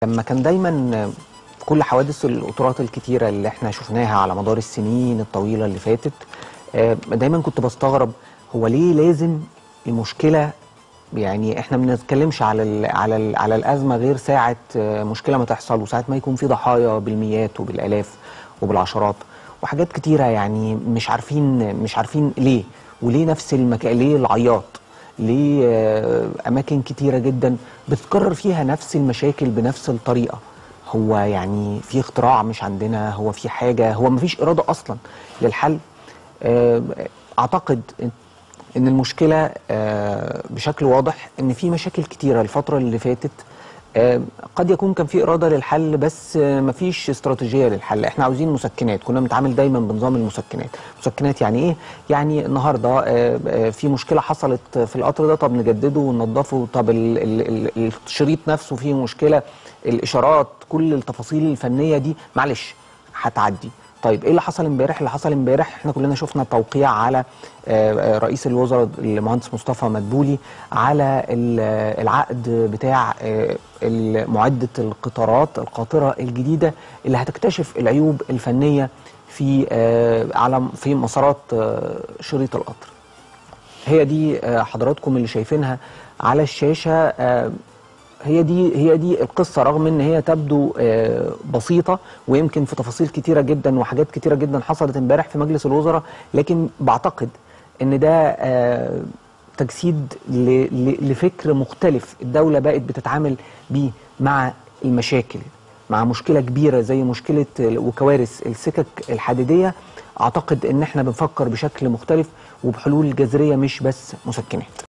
لما كان دايما في كل حوادث القطورات الكتيرة اللي احنا شفناها على مدار السنين الطويلة اللي فاتت آه، دايما كنت بستغرب هو ليه لازم المشكلة يعني احنا ما بنتكلمش على ال على ال على الازمه غير ساعه آه، مشكله ما تحصل وساعه ما يكون في ضحايا بالمئات وبالالاف وبالعشرات وحاجات كتيره يعني مش عارفين مش عارفين ليه وليه نفس المكان ليه العياط ليه آه، اماكن كتيره جدا بتتكرر فيها نفس المشاكل بنفس الطريقه هو يعني في اختراع مش عندنا هو في حاجه هو ما فيش اراده اصلا للحل آه، اعتقد ان المشكله آه، بشكل واضح ان في مشاكل كتيره الفتره اللي فاتت آه، قد يكون كان في اراده للحل بس آه، مفيش استراتيجيه للحل احنا عاوزين مسكنات كنا بنتعامل دايما بنظام المسكنات مسكنات يعني ايه يعني النهارده آه، آه، في مشكله حصلت في القطر ده طب نجدده وننضفه طب ال- ال- ال- الشريط نفسه فيه مشكله الاشارات كل التفاصيل الفنيه دي معلش هتعدي طيب ايه اللي حصل امبارح اللي حصل امبارح احنا كلنا شفنا توقيع على آه، آه، رئيس الوزراء المهندس مصطفى مدبولي على ال- آه، العقد بتاع آه، ال- معدة القطارات القاطرة الجديدة اللي هتكتشف العيوب الفنية في آه، على في مسارات آه، شريط القطر هي دي آه، حضراتكم اللي شايفينها على الشاشة آه، هي دي هي دي القصة رغم ان هي تبدو آه، بسيطة ويمكن في تفاصيل كتيرة جدا وحاجات كتيرة جدا حصلت امبارح في مجلس الوزراء لكن بعتقد ان ده آه، تجسيد ل- ل- لفكر مختلف الدولة بقت بتتعامل بيه مع المشاكل مع مشكلة كبيرة زي مشكلة وكوارث السكك الحديدية اعتقد ان احنا بنفكر بشكل مختلف وبحلول جذرية مش بس مسكنات